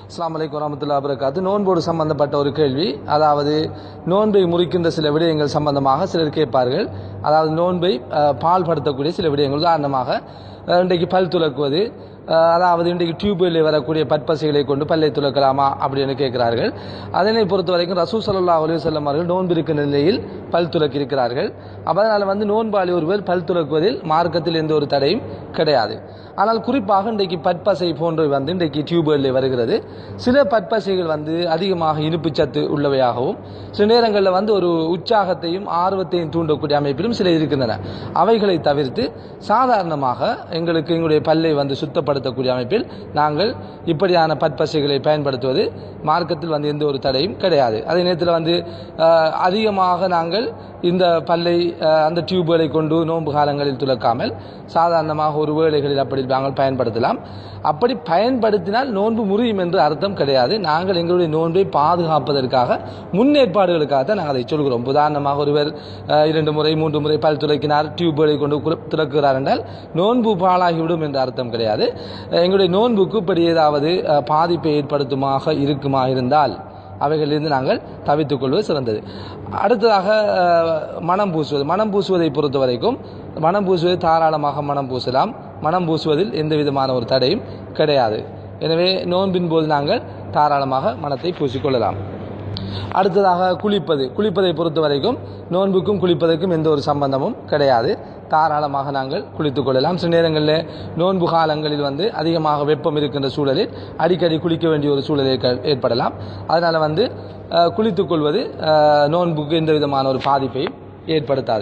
அஸ்லாம் வலைக்கம் வரமத்துல்லா வரகாத்து நோன்போடு சம்பந்தப்பட்ட ஒரு கேள்வி அதாவது நோன்பை முறிக்கின்ற சில விடயங்கள் சம்பந்தமாக சிலர் கேட்பார்கள் அதாவது நோன்பை அஹ், பால் படுத்தக்கூடிய சில விடயங்கள் உதாரணமாக அஹ், இன்றைக்கு பல் துலக்குவது அஹ், அதாவது இன்றைக்கு டியூப்வெல்லில் வரக்கூடிய பற்பசைகளை கொண்டு பல்லை துலக்கலாமா அப்படின்னு கேட்கிறார்கள் அதனை பொறுத்த வரைக்கும் ரசூ சல்லா அலி வல்லம் அவர்கள் நோன்பு இருக்கின்ற நிலையில் பல் துலக்கி இருக்கிறார்கள் அப்ப அதனால வந்து நோன்பாளி ஒருவர் பல் துலக்குவதில் மார்க்கத்தில் எந்த ஒரு தடையும் கிடையாது ஆனால் குறிப்பாக இன்றைக்கு பற்பசை போன்றவை வந்து இன்றைக்கு டியூப்வெல்லில் வருகிறது சில பற்பசைகள் வந்து அதிகமாக இனிப்பு சத்து உள்ளவையாகவும் சில நேரங்களில் வந்து ஒரு உற்சாகத்தையும் ஆர்வத்தையும் தூண்டக்கூடிய அமைப்பிலும் சில இருக்கின்றன அவைகளை தவிர்த்து சாதாரணமாக எங்களுக்கு எங்களுடைய பல்லை வந்து சுத்தப்படுத்தக்கூடிய அமைப்பில் நாங்கள் இப்படியான பற்பசைகளை பயன்படுத்துவது மார்க்கத்தில் வந்து எந்த ஒரு தடையும் கிடையாது அதே நேரத்தில் வந்து அஹ், அதிகமாக நாங்கள் இந்த பல்லை அஹ், அந்த டியூப்களை கொண்டு நோன்பு காலங்களில் துலக்காமல் சாதாரணமாக ஒரு வேளைகளில் அப்படி நாங்கள் பயன்படுத்தலாம் அப்படி பயன்படுத்தினால் நோன்பு முறியும் என்று அர்த்தம் கிடையாது நாங்கள் எங்களுடைய நோன்பை பாதுகாப்பதற்காக முன்னேற்பாடுகளுக்காக தான் நாங்கள் அதை சொல்கிறோம் உதாரணமாக ஒருவர் அஹ், இரண்டு முறை மூன்று முறை பல் துளைக்கினார் டியூப்களை கொண்டு குல- துலக்குகிறார் என்றால் நோன்பு பாழாகிவிடும் என்ற அர்த்தம் கிடையாது அஹ், எங்களுடைய நோன்புக்கு இப்படி ஏதாவது அஹ், பாதிப்பை ஏற்படுத்துமாக இருக்குமா இருந்தால் அவைகளிலிருந்து நாங்கள் தவித்துக் கொள்வது சிறந்தது அடுத்ததாக அஹ், மனம் பூசுவது மனம் பூசுவதை பொறுத்த வரைக்கும் மனம் பூசுவதை தாராளமாக மனம் பூசலாம் மனம் பூசுவதில் எந்த விதமான ஒரு தடையும் கிடையாது எனவே நோன்பின் போது நாங்கள் தாராளமாக மனத்தை பூசிக்கொள்ளலாம் அடுத்ததாக குளிப்பது குளிப்பதை பொறுத்த வரைக்கும் நோன்புக்கும் குளிப்பதற்கும் எந்த ஒரு சம்பந்தமும் கிடையாது தாராளமாக நாங்கள் குளித்துக் கொள்ளலாம் சில நேரங்களில் நோன்பு காலங்களில் வந்து அதிகமாக வெப்பம் இருக்கின்ற சூழலில் அடிக்கடி குளிக்க வேண்டிய ஒரு சூழல் ஏற்க- ஏற்படலாம் அதனால் வந்து அஹ், குளித்துக் கொள்வது அஹ், நோன்புக்கு எந்த விதமான ஒரு பாதிப்பையும் ஏற்படுத்தாது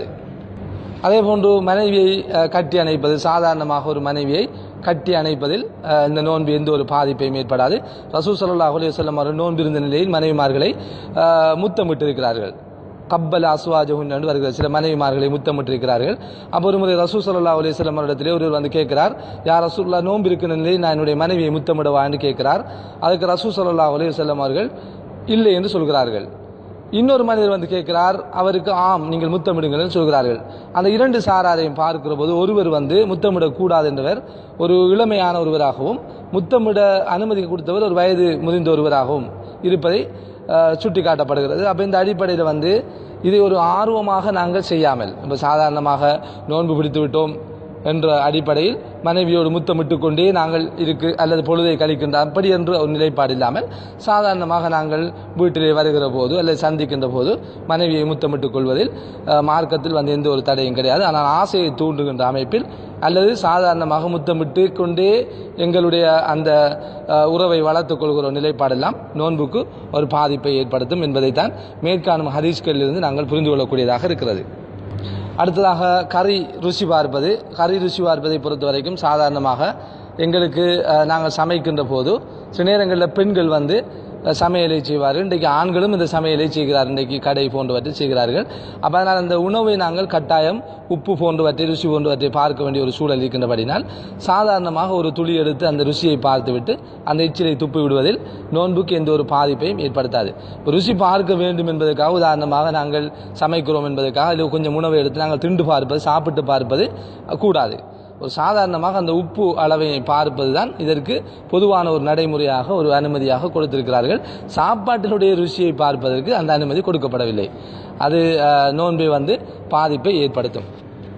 அதே போன்று மனைவியை அஹ், கட்டி அணைப்பது சாதாரணமாக ஒரு மனைவியை கட்டி அணைப்பதில் அஹ், இந்த நோன்பு எந்த ஒரு பாதிப்பையும் ஏற்படாது ரசூ சல்லாஹ் அலி வல்லம் அவர்கள் நோன்பு இருந்த நிலையில் மனைவிமார்களை அஹ், முத்தமிட்டிருக்கிறார்கள் கப்பல் அசுவாஜகுன் என்று வருகிற சில மனைவிமார்களை முத்தமிட்டிருக்கிறார்கள் அப்போ ஒரு முறை ரசூ சல்லா அலிஸ்லாம் அவரிடத்திலே ஒருவர் வந்து கேட்கிறார் யார் ரசூல்லா நோன்பு இருக்கிற நிலையில் நான் என்னுடைய மனைவியை முத்தமிடவா என்று கேட்கிறார் அதுக்கு ரசூ சல்லா அலிவல்லம் அவர்கள் இல்லை என்று சொல்கிறார்கள் இன்னொரு மனிதர் வந்து கேட்கிறார் அவருக்கு ஆம் நீங்கள் முத்தமிடுங்கள் என்று சொல்கிறார்கள் அந்த இரண்டு சாராரையும் பார்க்கிற போது ஒருவர் வந்து முத்தமிடக்கூடாது என்றவர் ஒரு இளமையான ஒருவராகவும் முத்தமிட அனுமதி கொடுத்தவர் ஒரு வயது முதிர்ந்த ஒருவராகவும் இருப்பதை அஹ், சுட்டிக்காட்டப்படுகிறது அப்போ இந்த அடிப்படையில் வந்து இதை ஒரு ஆர்வமாக நாங்கள் செய்யாமல் இப்போ சாதாரணமாக நோன்பு பிடித்து விட்டோம் என்ற அடிப்படையில் மனைவியோடு முத்தமிட்டுக் கொண்டே நாங்கள் இருக்கு அல்லது பொழுதை கழிக்கின்ற அப்படி என்ற ஒரு நிலைப்பாடு இல்லாமல் சாதாரணமாக நாங்கள் வீட்டிலே வருகிற போது அல்லது சந்திக்கின்ற போது மனைவியை முத்தமிட்டுக் கொள்வதில் அஹ், மார்க்கத்தில் வந்து எந்த ஒரு தடையும் கிடையாது ஆனால் ஆசையை தூண்டுகின்ற அமைப்பில் அல்லது சாதாரணமாக முத்தமிட்டு கொண்டே எங்களுடைய அந்த அஹ், உறவை வளர்த்துக் கொள்கிற ஒரு நிலைப்பாடெல்லாம் நோன்புக்கு ஒரு பாதிப்பை ஏற்படுத்தும் என்பதைத்தான் மேற்காணும் ஹதீஸ்களிலிருந்து நாங்கள் புரிந்து கொள்ளக்கூடியதாக இருக்கிறது அடுத்ததாக கறி ருசி பார்ப்பது கறி ருசி பார்ப்பதை பொறுத்த வரைக்கும் சாதாரணமாக எங்களுக்கு அஹ், நாங்கள் சமைக்கின்ற போது சில நேரங்களில் பெண்கள் வந்து அஹ், சமையலை செய்வார்கள் இன்றைக்கு ஆண்களும் இந்த சமையலை செய்கிறார் இன்றைக்கு கடை போன்றவற்றை செய்கிறார்கள் அப்போ அதனால் அந்த உணவை நாங்கள் கட்டாயம் உப்பு போன்றவற்றை ருசி போன்றவற்றை பார்க்க வேண்டிய ஒரு சூழல் இருக்கின்றபடினால் சாதாரணமாக ஒரு துளி எடுத்து அந்த ருசியை பார்த்துவிட்டு அந்த எச்சிலை துப்பி விடுவதில் நோன்புக்கு எந்த ஒரு பாதிப்பையும் ஏற்படுத்தாது இப்ப ருசி பார்க்க வேண்டும் என்பதற்காக உதாரணமாக நாங்கள் சமைக்கிறோம் என்பதற்காக அதில் கொஞ்சம் உணவை எடுத்து நாங்கள் திண்டு பார்ப்பது சாப்பிட்டு பார்ப்பது அஹ், கூடாது ஒரு சாதாரணமாக அந்த உப்பு அளவை பார்ப்பது தான் இதற்கு பொதுவான ஒரு நடைமுறையாக ஒரு அனுமதியாக கொடுத்திருக்கிறார்கள் சாப்பாட்டினுடைய ருசியை பார்ப்பதற்கு அந்த அனுமதி கொடுக்கப்படவில்லை அது அஹ், நோன்பை வந்து பாதிப்பை ஏற்படுத்தும்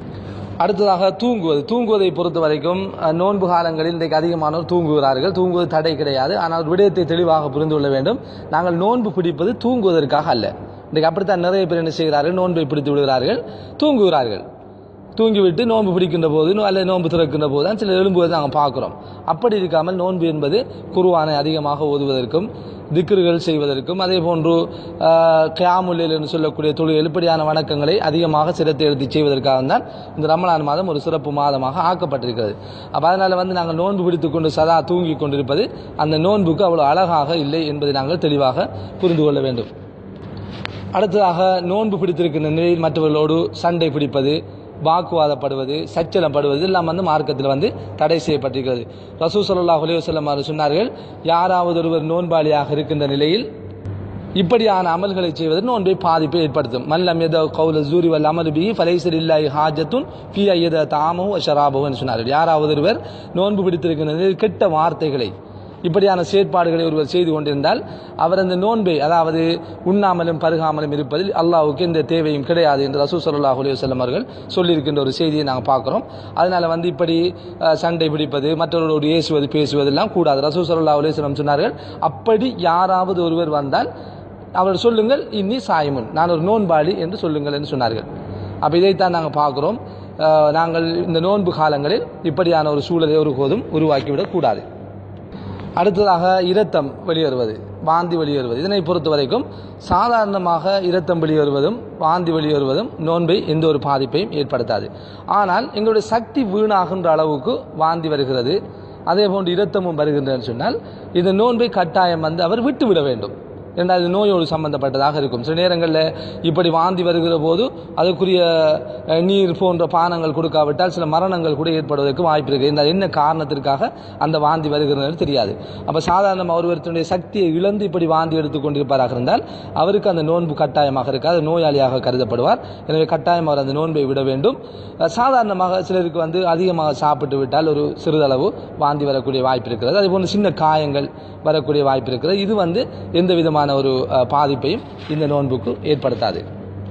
அடுத்ததாக தூங்குவது தூங்குவதை பொறுத்த வரைக்கும் அஹ், நோன்பு காலங்களில் இன்றைக்கு அதிகமானோர் தூங்குகிறார்கள் தூங்குவது தடை கிடையாது ஆனால் ஒரு விடயத்தை தெளிவாக புரிந்து கொள்ள வேண்டும் நாங்கள் நோன்பு பிடிப்பது தூங்குவதற்காக அல்ல இன்றைக்கு அப்படித்தான் நிறைய பேர் என்ன செய்கிறார்கள் நோன்பை பிடித்து விடுகிறார்கள் தூங்குகிறார்கள் தூங்கிவிட்டு நோன்பு பிடிக்கின்ற போது அல்லது நோன்பு திறக்கின்ற போது தான் சில எழும்புவதை நாங்கள் பார்க்குறோம் அப்படி இருக்காமல் நோன்பு என்பது குருவானை அதிகமாக ஓதுவதற்கும் திக்ருகள் செய்வதற்கும் அதே போன்று கியாமுல்லில் என்று சொல்லக்கூடிய தொழில் இப்படியான வணக்கங்களை அதிகமாக சிரத்தை எடுத்து செய்வதற்காக தான் இந்த ரமலான் மாதம் ஒரு சிறப்பு மாதமாக ஆக்கப்பட்டிருக்கிறது அப்போ அதனால் வந்து நாங்கள் நோன்பு பிடித்துக் கொண்டு சதா தூங்கி கொண்டிருப்பது அந்த நோன்புக்கு அவ்வளோ அழகாக இல்லை என்பதை நாங்கள் தெளிவாக புரிந்து கொள்ள வேண்டும் அடுத்ததாக நோன்பு பிடித்திருக்கின்ற நிலையில் மற்றவர்களோடு சண்டை பிடிப்பது வாக்குவாதப்படுவது சச்சலப்படுவது எல்லாம் வந்து மார்க்கத்தில் வந்து தடை செய்யப்பட்டிருக்கிறது ரசூ சல்லாஹ் அலையுசல்லம் அவர்கள் சொன்னார்கள் யாராவது ஒருவர் நோன்பாளியாக இருக்கின்ற நிலையில் இப்படியான அமல்களை செய்வது நோன்பை பாதிப்பை ஏற்படுத்தும் மல்லம் எத கவுல ஜூரி வல் அமல் பி ஃபலைசர் இல்லாய் ஹாஜத்துன் ஃபி ஐயத தாமோ ஷராபோ என்று சொன்னார்கள் யாராவது ஒருவர் நோன்பு பிடித்திருக்கின்ற நிலையில் கெட்ட வார்த்தைகளை இப்படியான செயற்பாடுகளை ஒருவர் செய்து கொண்டிருந்தால் அவர் அந்த நோன்பை அதாவது உண்ணாமலும் பருகாமலும் இருப்பதில் அல்லாஹ்வுக்கு எந்த தேவையும் கிடையாது என்று ரசூல் ஸல்லல்லாஹு அலைஹி வஸல்லம் அவர்கள் சொல்லியிருக்கின்ற ஒரு செய்தியை நாங்கள் பார்க்கிறோம் அதனால வந்து இப்படி அஹ், சண்டை பிடிப்பது மற்றவர்களோடு ஏசுவது பேசுவதெல்லாம் கூடாது ரசூல் ஸல்லல்லாஹு அலைஹி வஸல்லம் சொன்னார்கள் அப்படி யாராவது ஒருவர் வந்தால் அவர் சொல்லுங்கள் இன்னி சாயமுன் நான் ஒரு நோன்பாளி என்று சொல்லுங்கள் என்று சொன்னார்கள் அப்போ இதைத்தான் நாங்கள் பார்க்குறோம் அஹ், நாங்கள் இந்த நோன்பு காலங்களில் இப்படியான ஒரு சூழலை ஒருபோதும் உருவாக்கிவிடக் கூடாது அடுத்ததாக இரத்தம் வெளியேறுவது வாந்தி வெளியேறுவது இதனை பொறுத்த வரைக்கும் சாதாரணமாக இரத்தம் வெளியேறுவதும் வாந்தி வெளியேறுவதும் நோன்பை எந்த ஒரு பாதிப்பையும் ஏற்படுத்தாது ஆனால் எங்களுடைய சக்தி வீணாகின்ற அளவுக்கு வாந்தி வருகிறது அதே போன்று இரத்தமும் வருகின்றன்னு சொன்னால் இந்த நோன்பை கட்டாயம் வந்து அவர் விட்டுவிட வேண்டும் இரண்டாவது நோயோடு சம்பந்தப்பட்டதாக இருக்கும் சில நேரங்களில் இப்படி வாந்தி வருகிற போது அதற்குரிய அஹ், நீர் போன்ற பானங்கள் கொடுக்காவிட்டால் சில மரணங்கள் கூட ஏற்படுவதற்கு வாய்ப்பு இருக்குது இந்த என்ன காரணத்திற்காக அந்த வாந்தி வருகிறது தெரியாது அப்போ சாதாரண ஒருவருடைய சக்தியை இழந்து இப்படி வாந்தி எடுத்துக் கொண்டிருப்பாராக இருந்தால் அவருக்கு அந்த நோன்பு கட்டாயமாக இருக்காது நோயாளியாக கருதப்படுவார் எனவே கட்டாயம் அவர் அந்த நோன்பை விட வேண்டும் அஹ், சாதாரணமாக சிலருக்கு வந்து அதிகமாக சாப்பிட்டு விட்டால் ஒரு சிறிதளவு வாந்தி வரக்கூடிய வாய்ப்பு இருக்கிறது அதே போன்று சின்ன காயங்கள் வரக்கூடிய வாய்ப்பு இருக்கிறது இது வந்து எந்த விதமான ஒரு அஹ், பாதிப்பையும் இந்த நோன்புக்கு ஏற்படுத்தாது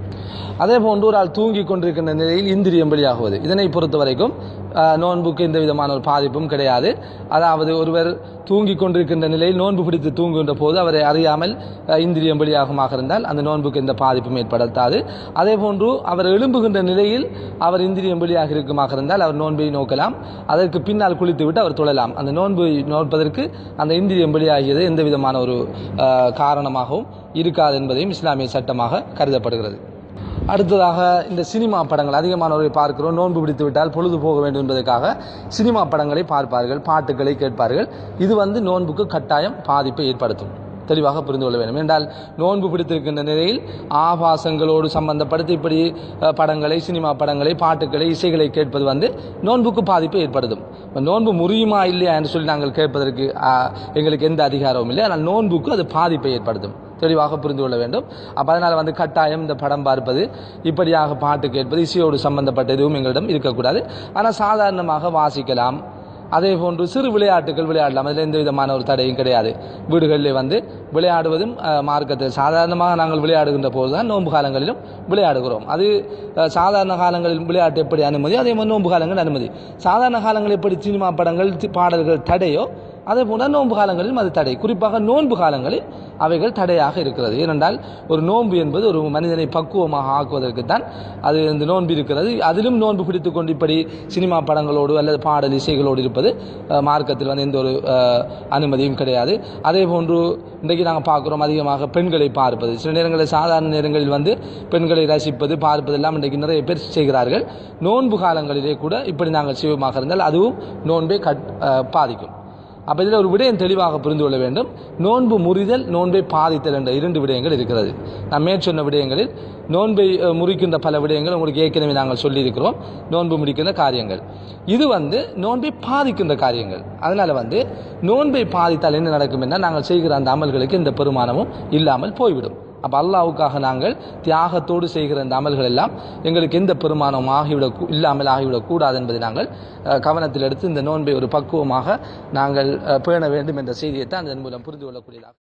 அதே போன்று ஒரு ஆள் தூங்கி கொண்டிருக்கின்ற நிலையில் இந்திரியம் வெளியாகுவது இதனை பொறுத்த வரைக்கும் அஹ், நோன்புக்கு எந்த விதமான ஒரு பாதிப்பும் கிடையாது அதாவது ஒருவர் தூங்கி கொண்டிருக்கின்ற நிலையில் நோன்பு பிடித்து தூங்குகின்ற போது அவரை அறியாமல் அஹ், இந்திரியம் வெளியாகமாக இருந்தால் அந்த நோன்புக்கு எந்த பாதிப்பும் ஏற்படுத்தாது அதே போன்று அவர் எழும்புகின்ற நிலையில் அவர் இந்திரியம் வெளியாக இருக்குமாக இருந்தால் அவர் நோன்பை நோக்கலாம் அதற்கு பின்னால் குளித்துவிட்டு அவர் தொழலாம் அந்த நோன்பு நோற்பதற்கு அந்த இந்திரியம் வெளியாகியது எந்த விதமான ஒரு அஹ், காரணமாகவும் இருக்காது என்பதையும் இஸ்லாமிய சட்டமாக கருதப்படுகிறது அடுத்ததாக இந்த சினிமா படங்கள் அதிகமானவரை பார்க்கிறோம் நோன்பு பிடித்து விட்டால் பொழுது போக வேண்டும் என்பதற்காக சினிமா படங்களை பார்ப்பார்கள் பாட்டுகளை கேட்பார்கள் இது வந்து நோன்புக்கு கட்டாயம் பாதிப்பை ஏற்படுத்தும் தெளிவாக புரிந்து கொள்ள வேண்டும் என்றால் நோன்பு பிடித்திருக்கின்ற நிலையில் ஆபாசங்களோடு சம்பந்தப்படுத்தி இப்படி அஹ், படங்களை சினிமா படங்களை பாட்டுகளை இசைகளை கேட்பது வந்து நோன்புக்கு பாதிப்பை ஏற்படுத்தும் இப்ப நோன்பு முறியுமா இல்லையா என்று சொல்லி நாங்கள் கேட்பதற்கு அஹ், எங்களுக்கு எந்த அதிகாரமும் இல்லை ஆனால் நோன்புக்கு அது பாதிப்பை ஏற்படுத்தும் தெளிவாக புரிந்து கொள்ள வேண்டும் அப்போ அதனால் வந்து கட்டாயம் இந்த படம் பார்ப்பது இப்படியாக பாட்டு கேட்பது இசையோடு சம்பந்தப்பட்ட எதுவும் எங்களிடம் இருக்கக்கூடாது ஆனால் சாதாரணமாக வாசிக்கலாம் அதே போன்று சிறு விளையாட்டுகள் விளையாடலாம் அதில் எந்த விதமான ஒரு தடையும் கிடையாது வீடுகளில் வந்து விளையாடுவதும் அஹ், மார்க்கத்தில் சாதாரணமாக நாங்கள் விளையாடுகின்ற போது தான் நோன்பு காலங்களிலும் விளையாடுகிறோம் அது அஹ், சாதாரண காலங்களில் விளையாட்டு எப்படி அனுமதி அதே மாதிரி நோன்பு காலங்கள் அனுமதி சாதாரண காலங்கள் எப்படி சினிமா படங்கள் தி- பாடல்கள் தடையோ அதே போல நோன்பு காலங்களிலும் அது தடை குறிப்பாக நோன்பு காலங்களில் அவைகள் தடையாக இருக்கிறது ஏனென்றால் ஒரு நோன்பு என்பது ஒரு மனிதனை பக்குவமாக ஆக்குவதற்கு தான் அது இந்த நோன்பு இருக்கிறது அதிலும் நோன்பு பிடித்துக் கொண்டு இப்படி சினிமா படங்களோடு அல்லது பாடல் இசைகளோடு இருப்பது அஹ், மார்க்கத்தில் வந்து எந்த ஒரு அஹ், அனுமதியும் கிடையாது அதே போன்று இன்றைக்கு நாங்கள் பார்க்குறோம் அதிகமாக பெண்களை பார்ப்பது சில நேரங்களில் சாதாரண நேரங்களில் வந்து பெண்களை ரசிப்பது பார்ப்பது எல்லாம் இன்றைக்கு நிறைய பேர் செய்கிறார்கள் நோன்பு காலங்களிலே கூட இப்படி நாங்கள் செய்வமாக இருந்தால் அதுவும் நோன்பை கட் அஹ், பாதிக்கும் அப்போ இதில் ஒரு விடயம் தெளிவாக புரிந்து கொள்ள வேண்டும் நோன்பு முறிதல் நோன்பை பாதித்தல் என்ற இரண்டு விடயங்கள் இருக்கிறது நான் மேற்சொன்ன விடயங்களில் நோன்பை அஹ், முறிக்கின்ற பல விடயங்கள் உங்களுக்கு ஏற்கனவே நாங்கள் சொல்லியிருக்கிறோம் நோன்பு முடிக்கின்ற காரியங்கள் இது வந்து நோன்பை பாதிக்கின்ற காரியங்கள் அதனால வந்து நோன்பை பாதித்தால் என்ன நடக்கும் என்றால் நாங்கள் செய்கிற அந்த அமல்களுக்கு எந்த பெருமானமும் இல்லாமல் போய்விடும் அப்போ அல்லாவுக்காக நாங்கள் தியாகத்தோடு செய்கிற இந்த அமல்கள் எல்லாம் எங்களுக்கு எந்த பெருமானம் ஆகிவிட இல்லாமல் ஆகிவிடக் கூடாது என்பதை நாங்கள் அஹ், கவனத்தில் எடுத்து இந்த நோன்பை ஒரு பக்குவமாக நாங்கள் அஹ், பேண வேண்டும் என்ற செய்தியை தான் அதன் மூலம் புரிந்து கொள்ளக்கூடியதாக